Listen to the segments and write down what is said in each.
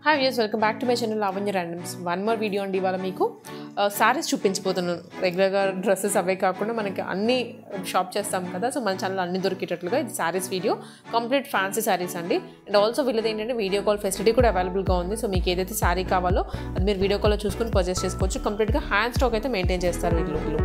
hi views welcome back to my channel Lavanya randoms one more video అండి ఇవాళ మీకు సారీస్ చూపించబోతున్నాను రెగ్యులర్గా డ్రెస్సెస్ అవే కాకుండా మనకి అన్ని షాప్ చేస్తాం కదా సో మన ఛానల్ అన్ని దొరికేటట్లుగా ఇది saris video complete fancy saris అండి అండ్ ఆల్సో వీళ్ళది ఏంటంటే వీడియో కాల్ ఫెసిలిటీ కూడా అవైలబుల్గా ఉంది సో మీకు ఏదైతే సారీ కావాలో అది మీరు వీడియో కాల్లో చూసుకొని పర్చేస్ చేసుకోవచ్చు కంప్లీట్గా హ్యాండ్ స్టాక్ అయితే మెయింటైన్ చేస్తారు వీళ్ళు వీళ్ళు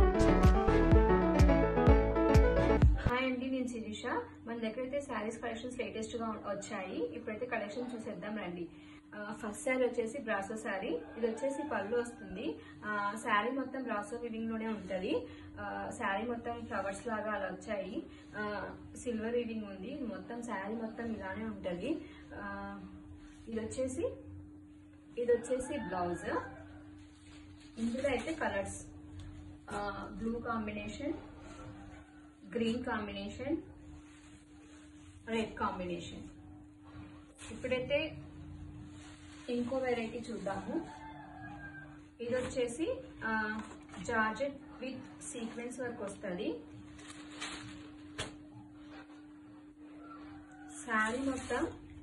హాయ్ అండి నేను శిరీష మన దగ్గర అయితే శారీస్ కలెక్షన్స్ లేటెస్ట్ గా వచ్చాయి ఇప్పుడైతే కలెక్షన్ చూసేద్దాం రండి ఫస్ట్ శారీ వచ్చేసి బ్రాసో శారీ ఇది వచ్చేసి పళ్ళు వస్తుంది శారీ మొత్తం బ్రాసో వివింగ్ లోనే ఉంటది శారీ మొత్తం ఫ్లవర్స్ లాగా అలా వచ్చాయి సిల్వర్ వివింగ్ ఉంది ఇది మొత్తం శారీ మొత్తం ఇలానే ఉంటది ఆ, ఇది వచ్చేసి ఇది వచ్చేసి బ్లౌజ్ ఇందులో అయితే colours blue combination green combination red combination ఇప్పుడైతే ఇంకో వెరైటీ చూద్దాము ఇది వచ్చేసి జార్జెట్ విత్ సీక్వెన్స్ వర్క్ వస్తుంది శారీ మొత్తం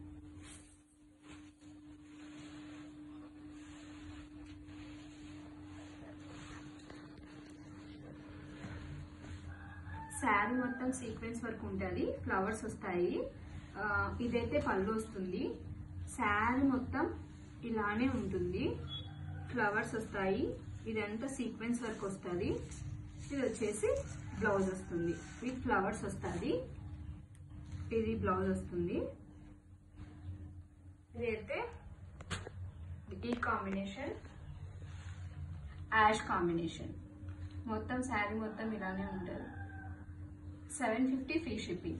శారీ మొత్తం సీక్వెన్స్ వర్క్ ఉంటుంది ఫ్లవర్స్ వస్తాయి ఆ, ఇదైతే పళ్ళు వస్తుంది శారీ మొత్తం ఇలానే ఉంటుంది ఫ్లవర్స్ వస్తాయి ఇదంతా సీక్వెన్స్ వర్క్ వస్తుంది ఇది వచ్చేసి బ్లౌజ్ వస్తుంది విత్ ఫ్లవర్స్ వస్తుంది ఇది బ్లౌజ్ వస్తుంది ఇదైతే ఈ కాంబినేషన్ యాష్ కాంబినేషన్ మొత్తం శారీ మొత్తం ఇలానే ఉంటుంది సెవెన్ ఫిఫ్టీ ఫ్రీ షిప్పింగ్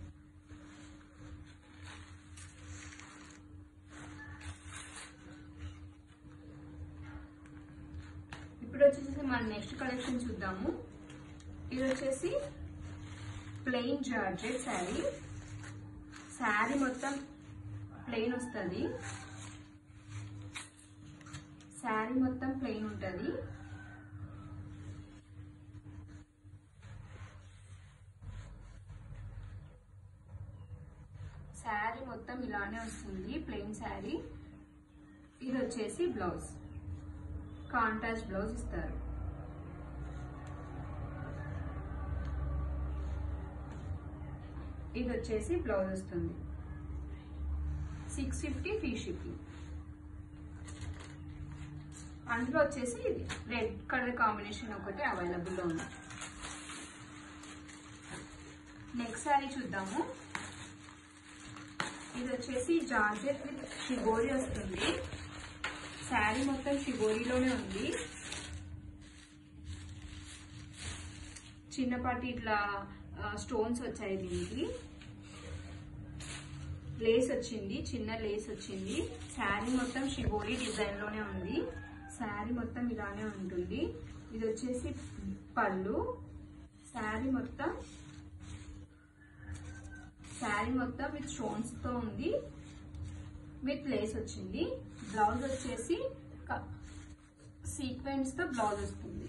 ఇప్పుడు వచ్చేసి మన నెక్స్ట్ కలెక్షన్ చూద్దాము ఇది వచ్చేసి ప్లెయిన్ జార్జెట్ శారీ శారీ మొత్తం ప్లెయిన్ వస్తుంది శారీ మొత్తం ప్లెయిన్ ఉంటుంది శారీ మొత్తం ఇలానే వస్తుంది ప్లెయిన్ శారీ ఇది వచ్చేసి బ్లౌజ్ కాంట్రాస్ట్ బ్లౌజ్ ఇస్తారు ఇది వచ్చేసి బ్లౌజ్ వస్తుంది సిక్స్ ఫిఫ్టీ ఫ్రీ షిప్పింగ్ అందులో వచ్చేసి ఇది రెడ్ కలర్ కాంబినేషన్ ఒకటి అవైలబుల్లో ఉంది నెక్స్ట్ శారీ చూద్దాము ఇది వచ్చేసి జార్జెట్ విత్ షిగోరి వస్తుంది శారీ మొత్తం షిగోరిలోనే ఉంది చిన్నపాటి ఇట్లా స్టోన్స్ వచ్చాయి దీనికి లేస్ వచ్చింది చిన్న లేస్ వచ్చింది శారీ మొత్తం షిగోరి డిజైన్ లోనే ఉంది శారీ మొత్తం ఇలానే ఉంటుంది ఇది వచ్చేసి పళ్ళు శారీ మొత్తం శారీ మొత్తం విత్ స్టోన్స్ తో ఉంది విత్ లేస్ వచ్చింది బ్లౌజ్ వచ్చేసి సీక్వెన్స్ తో బ్లౌజ్ వస్తుంది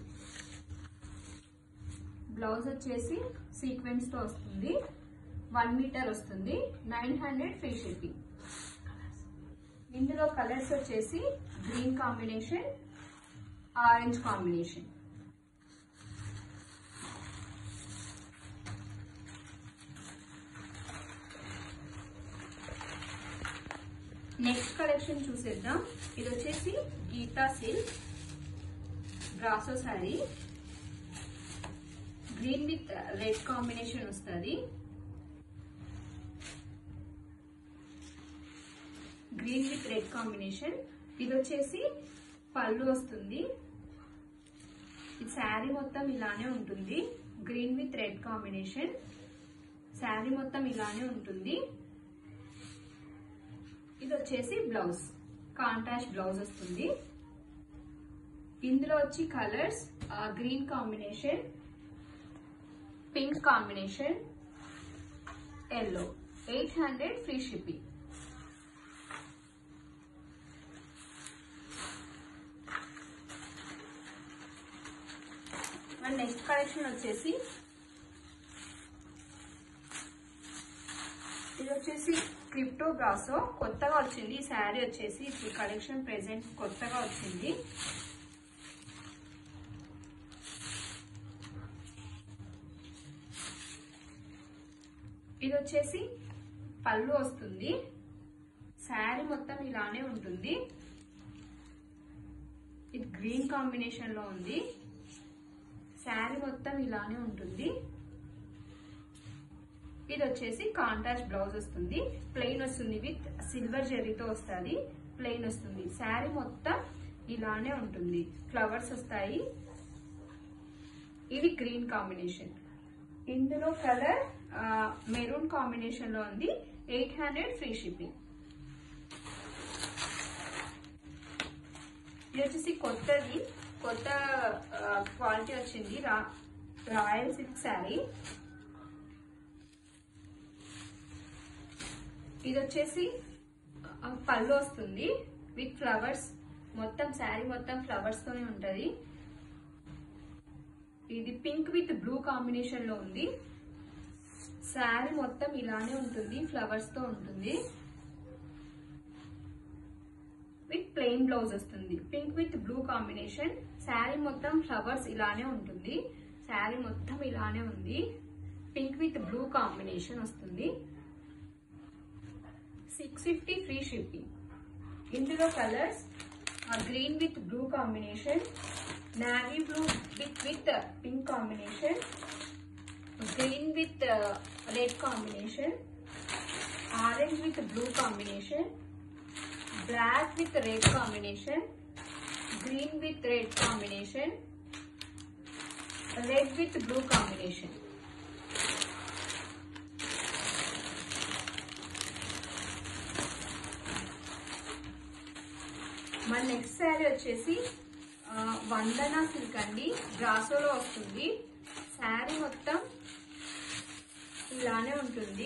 బ్లౌజ్ వచ్చేసి సీక్వెన్స్ తో వస్తుంది వన్ మీటర్ వస్తుంది నైన్ హండ్రెడ్ ఫ్రీ షిప్పింగ్ ఇందులో కలర్స్ వచ్చేసి green combination orange combination next collection చూసేద్దాం ఇది వచ్చేసి Geetha silk brasso sari green with red combination వస్తుంది గ్రీన్ విత్ రెడ్ కాంబినేషన్ ఇది వచ్చేసి పళ్ళు వస్తుంది ఈ శారీ మొత్తం ఇలానే ఉంటుంది green with red combination sari మొత్తం ఇలానే ఉంటుంది ఇది వచ్చేసి బ్లౌజ్ కాంట్రాస్ట్ బ్లౌజ్ వస్తుంది ఇందులో వచ్చి colours green combination pink combination yellow eight hundred free shipping మన నెక్స్ట్ కలెక్షన్ వచ్చేసి ఇది వచ్చేసి క్రిప్టో బ్రాసో కొత్తగా వచ్చింది ఈ శారీ వచ్చేసి ఇప్పుడు కలెక్షన్ ప్రెసెంట్ కొత్తగా వచ్చింది ఇది వచ్చేసి పళ్ళు వస్తుంది శారీ మొత్తం ఇలానే ఉంటుంది ఇది గ్రీన్ కాంబినేషన్ లో ఉంది శారీ మొత్తం ఇలానే ఉంటుంది ఇది వచ్చేసి కాంట్రాస్ట్ బ్లౌజ్ వస్తుంది ప్లెయిన్ వస్తుంది విత్ సిల్వర్ జెరీతో వస్తుంది ప్లెయిన్ వస్తుంది శారీ మొత్తం ఇలానే ఉంటుంది ఫ్లవర్స్ వస్తాయి ఇది గ్రీన్ కాంబినేషన్ ఇందులో కలర్ మెరూన్ కాంబినేషన్ లో ఉంది ఎయిట్ హండ్రెడ్ ఫ్రీ షిప్పింగ్ ఇది వచ్చేసి కొత్తది కొత్త క్వాలిటీ వచ్చింది రా రాయల్ సిల్క్ శారీ ఇది వచ్చేసి ఆ, పళ్ళు వస్తుంది విత్ ఫ్లవర్స్ మొత్తం శారీ మొత్తం ఫ్లవర్స్ తోనే ఉంటది ఇది పింక్ విత్ బ్లూ కాంబినేషన్ లో ఉంది శారీ మొత్తం ఇలానే ఉంటుంది ఫ్లవర్స్ తో ఉంటుంది విత్ ప్లెయిన్ బ్లౌజ్ వస్తుంది pink with blue combination sari మొత్తం ఫ్లవర్స్ ఇలానే ఉంటుంది శారీ మొత్తం ఇలానే ఉంది పింక్ విత్ బ్లూ కాంబినేషన్ వస్తుంది సిక్స్ ఫిఫ్టీ ఫ్రీ షిప్పింగ్ ఇందులో colours green with blue combination navy blue with with pink combination green with red combination orange with blue combination black with red combination green with red combination red with blue combination మన next sari వచ్చేసి ఆ, వందన silk అండి బ్రాసోలో వస్తుంది శారీ మొత్తం ఇలానే ఉంటుంది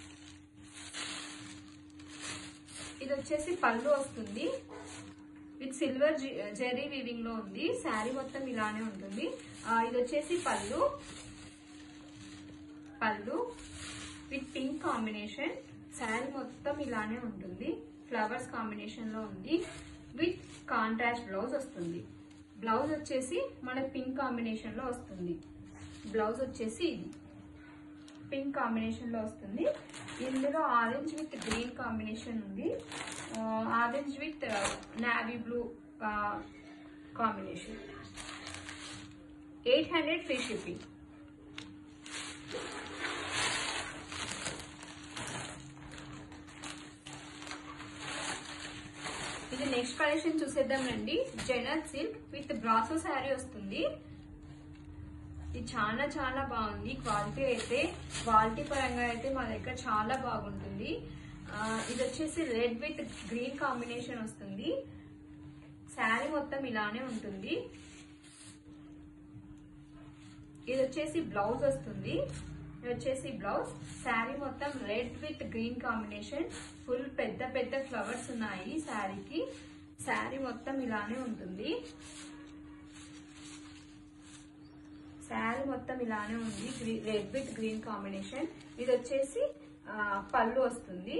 ఇది వచ్చేసి పళ్ళు వస్తుంది విత్ సిల్వర్ జెరీ వీవింగ్ లో ఉంది శారీ మొత్తం ఇలానే ఉంటుంది ఆ, ఇది వచ్చేసి పళ్ళు పళ్ళు విత్ పింక్ కాంబినేషన్ శారీ మొత్తం ఇలానే ఉంటుంది ఫ్లవర్స్ కాంబినేషన్ లో ఉంది విత్ కాంట్రాస్ట్ బ్లౌజ్ వస్తుంది బ్లౌజ్ వచ్చేసి మన పింక్ కాంబినేషన్ లో వస్తుంది బ్లౌజ్ వచ్చేసి ఇది పింక్ కాంబినేషన్ లో వస్తుంది ఇందులో ఆరెంజ్ విత్ గ్రీన్ కాంబినేషన్ ఉంది orange with navy blue combination eight hundred free shipping ఇది నెక్స్ట్ కలెక్షన్ చూసేద్దాం రండి జెనల్ సిల్క్ విత్ బ్రాసో శారీ వస్తుంది ఇది చాలా చాలా బాగుంది క్వాలిటీ అయితే క్వాలిటీ పరంగా అయితే మా దగ్గర చాలా బాగుంటుంది ఆ, ఇది వచ్చేసి రెడ్ విత్ గ్రీన్ కాంబినేషన్ వస్తుంది శారీ మొత్తం ఇలానే ఉంటుంది ఇది వచ్చేసి బ్లౌజ్ వస్తుంది ఇది వచ్చేసి బ్లౌజ్ శారీ మొత్తం red with green combination full పెద్ద పెద్ద ఫ్లవర్స్ ఉన్నాయి శారీకి శారీ మొత్తం ఇలానే ఉంటుంది శారీ మొత్తం ఇలానే ఉంది రెడ్ విత్ గ్రీన్ కాంబినేషన్ ఇది వచ్చేసి ఆ, పళ్ళు వస్తుంది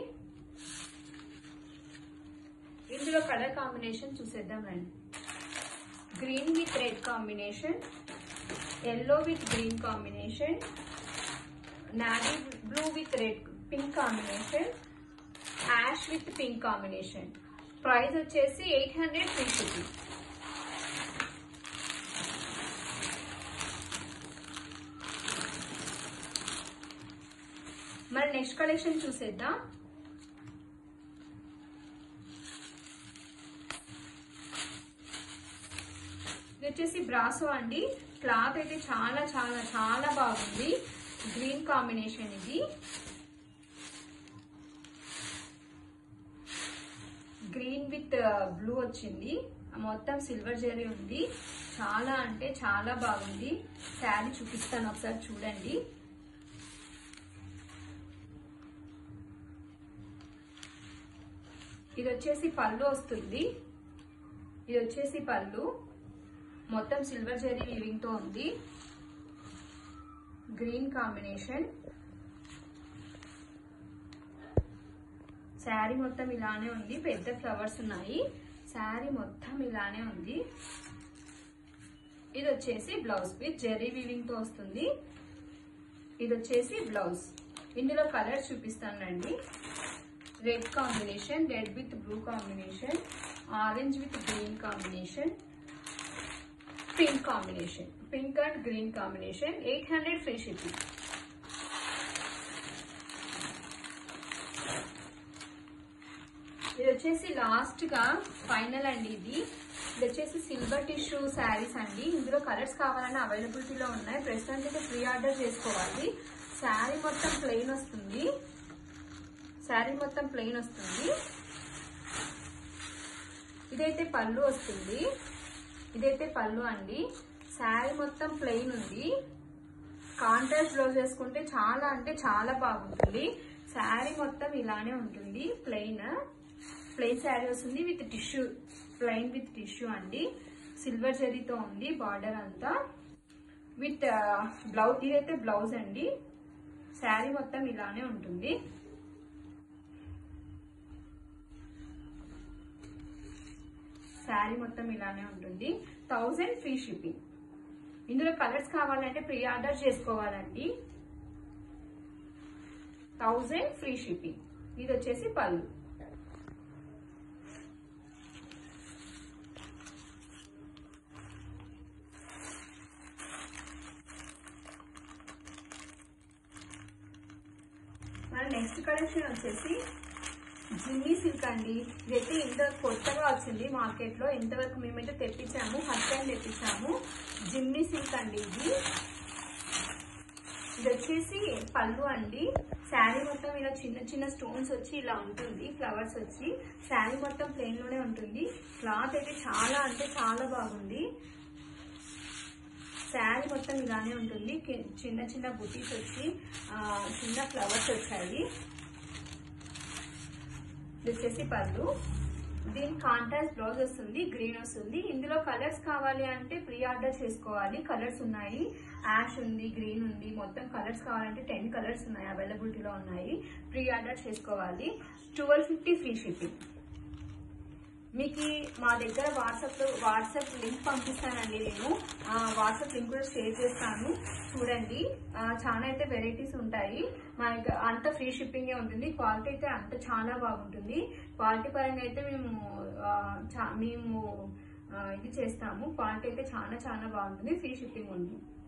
ఇందులో కలర్ కాంబినేషన్ చూసేద్దాం రండి green with red combination yellow with green combination navy blue with red pink combination ash with pink combination price వచ్చేసి ఎయిట్ హండ్రెడ్ ఫ్రీ షిప్పింగ్ మరి నెక్స్ట్ కలెక్షన్ చూసేద్దాం ఇది వచ్చేసి బ్రాసో అండి క్లాత్ అయితే చాలా చాలా చాలా బాగుంది గ్రీన్ కాంబినేషన్ ఇది గ్రీన్ విత్ బ్లూ వచ్చింది మొత్తం సిల్వర్ జరీ ఉంది చాలా అంటే చాలా బాగుంది శారీ చూపిస్తాను ఒకసారి చూడండి ఇది వచ్చేసి పళ్ళు వస్తుంది ఇది వచ్చేసి పళ్ళు మొత్తం సిల్వర్ జరీ వీవింగ్ తో ఉంది గ్రీన్ కాంబినేషన్ శారీ మొత్తం ఇలానే ఉంది పెద్ద ఫ్లవర్స్ ఉన్నాయి శారీ మొత్తం ఇలానే ఉంది ఇది వచ్చేసి బ్లౌజ్ విత్ జెర్రీ వీవింగ్ తో వస్తుంది ఇది వచ్చేసి బ్లౌజ్ ఇందులో కలర్స్ చూపిస్తానండి red combination red with blue combination orange with green combination pink combination pink and green combination eight hundred free shipping ఇది వచ్చేసి లాస్ట్ గా ఫైనల్ అండి ఇది ఇది వచ్చేసి సిల్వర్ టిష్యూ శారీస్ అండి ఇందులో కలర్స్ కావాలని అవైలబిలిటీలో ఉన్నాయి ప్రస్తుతానికి అయితే ఫ్రీ ఆర్డర్ చేసుకోవాలి శారీ మొత్తం ప్లెయిన్ వస్తుంది శారీ మొత్తం ప్లెయిన్ వస్తుంది ఇదైతే పళ్ళు వస్తుంది ఇదైతే పళ్ళు అండి శారీ మొత్తం ప్లెయిన్ ఉంది కాంట్రాస్ట్ బ్లౌజ్ వేసుకుంటే చాలా అంటే చాలా బాగుంటుంది శారీ మొత్తం ఇలానే ఉంటుంది ప్లెయిన్ ప్లెయిన్ శారీ వస్తుంది with tissue plain with tissue అండి సిల్వర్ జరీతో ఉంది బార్డర్ అంతా విత్ బ్లౌజ్ ఇదైతే బ్లౌజ్ అండి శారీ మొత్తం ఇలానే ఉంటుంది శారీ మొత్తం ఇలానే ఉంటుంది థౌజండ్ ఫ్రీ షిప్పింగ్ ఇందులో కలర్స్ కావాలంటే ప్రీ ఆర్డర్ చేసుకోవాలండి థౌజండ్ ఫ్రీ షిప్పింగ్ ఇది వచ్చేసి పళ్ళు మన నెక్స్ట్ కలెక్షన్ వచ్చేసి జిమ్నీ సిల్క్ అండి ఇదైతే ఇంత కొత్తగా వచ్చింది మార్కెట్ లో ఇంతవరకు మేమైతే తెప్పించాము ఫస్ట్ టైం తెప్పించాము జిమ్నీ సిల్క్ అండి ఇది ఇది వచ్చేసి పళ్ళు అండి శారీ మొత్తం ఇలా చిన్న చిన్న స్టోన్స్ వచ్చి ఇలా ఉంటుంది ఫ్లవర్స్ వచ్చి శారీ మొత్తం ప్లెయిన్ లోనే ఉంటుంది క్లాత్ అయితే చాలా అంటే చాలా బాగుంది శారీ మొత్తం ఇలానే ఉంటుంది కి- చిన్న చిన్న బుటీస్ వచ్చి ఆ, చిన్న ఫ్లవర్స్ వచ్చాయి ఇది వచ్చేసి పళ్ళు దీని కాంట్రాస్ట్ బ్లౌజ్ వస్తుంది గ్రీన్ వస్తుంది ఇందులో కలర్స్ కావాలి అంటే ప్రీ ఆర్డర్ చేసుకోవాలి కలర్స్ ఉన్నాయి యాష్ ఉంది గ్రీన్ ఉంది మొత్తం కలర్స్ కావాలంటే టెన్ కలర్స్ ఉన్నాయి అవైలబిలిటీలో ఉన్నాయి ప్రీ ఆర్డర్ చేసుకోవాలి ట్వెల్వ్ ఫిఫ్టీ ఫ్రీ షిప్పింగ్ మీకు మా దగ్గర వాట్సాప్ లో వాట్సాప్ లింక్ పంపిస్తానండి నేను ఆ, వాట్సాప్ లింక్ కూడా షేర్ చేస్తాను చూడండి ఆ, చాలా అయితే వెరైటీస్ ఉంటాయి మా దగ్గర అంత ఫ్రీ షిప్పింగే ఉంటుంది క్వాలిటీ అయితే అంత చాలా బాగుంటుంది క్వాలిటీ పరంగా అయితే మేము ఆ, చా- మేము ఆ, ఇది చేస్తాము క్వాలిటీ అయితే చాలా చాలా బాగుంటుంది ఫ్రీ షిప్పింగ్ ఉంది